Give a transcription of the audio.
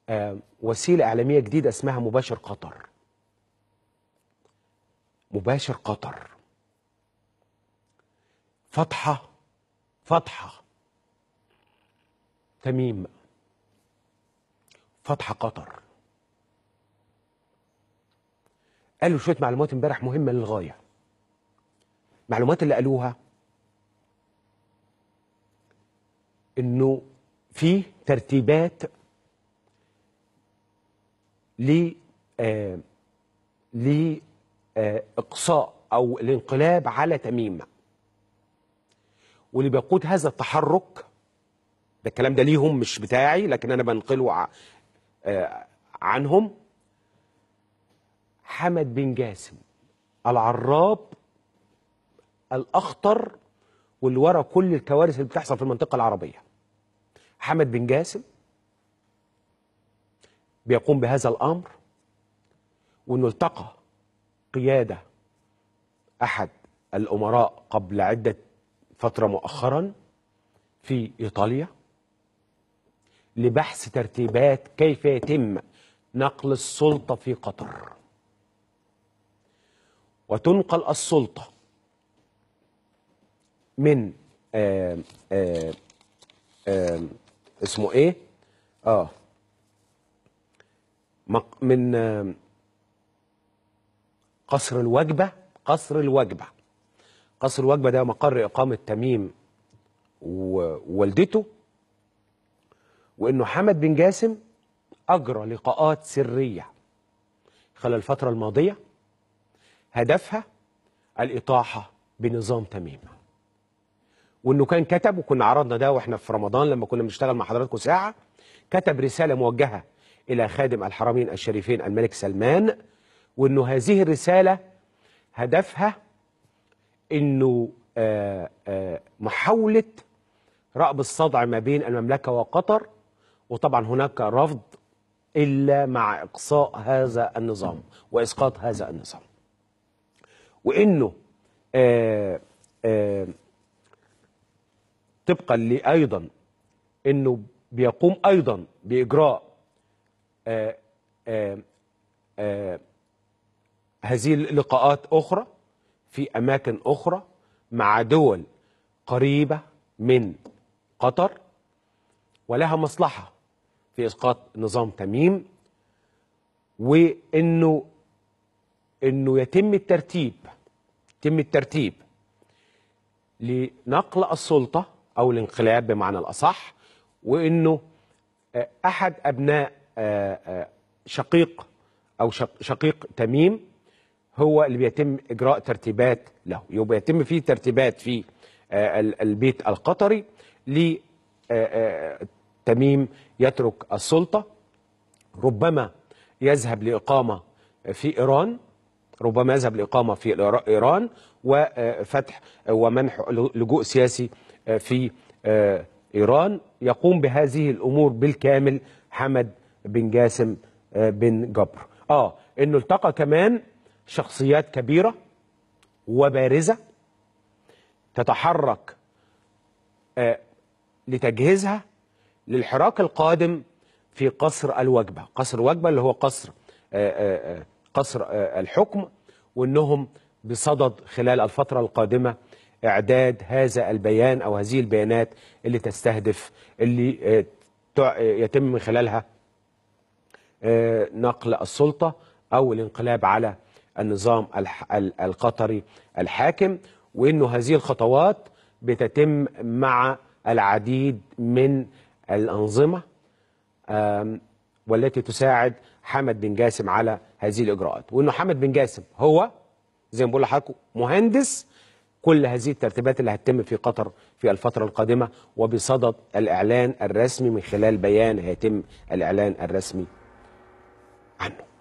آه، وسيله اعلاميه جديده اسمها مباشر قطر مباشر قطر فتحه فتحه تميم فتحه قطر قالوا شويه معلومات امبارح مهمه للغايه المعلومات اللي قالوها انه في ترتيبات ل آه لاقصاء او الانقلاب على تميم واللي بيقود هذا التحرك ده الكلام ده ليهم مش بتاعي لكن انا بنقله ع- آه، عنهم حمد بن جاسم العراب الاخطر واللي ورا كل الكوارث اللي بتحصل في المنطقه العربيه حمد بن جاسم بيقوم بهذا الامر وانه التقى قياده احد الامراء قبل عده فتره مؤخرا في ايطاليا لبحث ترتيبات كيف يتم نقل السلطه في قطر وتنقل السلطه من آه آه آه اسمه ايه اه مق- من آه قصر الوجبه قصر الوجبه قصر الوجبه ده مقر اقامه تميم ووالدته وانه حمد بن جاسم اجرى لقاءات سريه خلال الفتره الماضيه هدفها الاطاحه بنظام تميم وانه كان كتب وكنا عرضنا ده واحنا في رمضان لما كنا بنشتغل مع حضراتكم ساعه كتب رساله موجهه الى خادم الحرمين الشريفين الملك سلمان وانه هذه الرساله هدفها انه آه، آه، محاوله رأب الصدع ما بين المملكه وقطر وطبعا هناك رفض الا مع اقصاء هذا النظام واسقاط هذا النظام وانه آه آه طبقا لايضا انه بيقوم ايضا باجراء آه آه آه هذه اللقاءات اخرى في اماكن اخرى مع دول قريبه من قطر ولها مصلحه في اسقاط نظام تميم وانه انه يتم الترتيب يتم الترتيب لنقل السلطه او الانقلاب بمعنى الاصح وانه آه، احد ابناء آه، آه، شقيق او شق- شقيق تميم هو اللي بيتم اجراء ترتيبات له يبقى يتم فيه ترتيبات في آه، ال- البيت القطري ل آه، آه، تميم يترك السلطه ربما يذهب لاقامه في ايران ربما يذهب لاقامه في الإيرا- ايران وفتح ومنح لجوء سياسي في آه، ايران يقوم بهذه الامور بالكامل حمد بن جاسم آه، بن جبر اه انه التقى كمان شخصيات كبيره وبارزه تتحرك آه، لتجهيزها للحراك القادم في قصر الوجبه، قصر الوجبه اللي هو قصر آه، آه، آه، قصر آه، الحكم وانهم بصدد خلال الفتره القادمه اعداد هذا البيان او هذه البيانات اللي تستهدف اللي آه، تع- آه، يتم من خلالها آه، نقل السلطه او الانقلاب على النظام الح- ال- القطري الحاكم وانه هذه الخطوات بتتم مع العديد من الانظمه آم، والتي تساعد حمد بن جاسم على هذه الاجراءات وانه حمد بن جاسم هو زي ما بقول لحضراتكم مهندس كل هذه الترتيبات اللي هتتم في قطر في الفتره القادمه وبصدد الاعلان الرسمي من خلال بيان هيتم الاعلان الرسمي عنه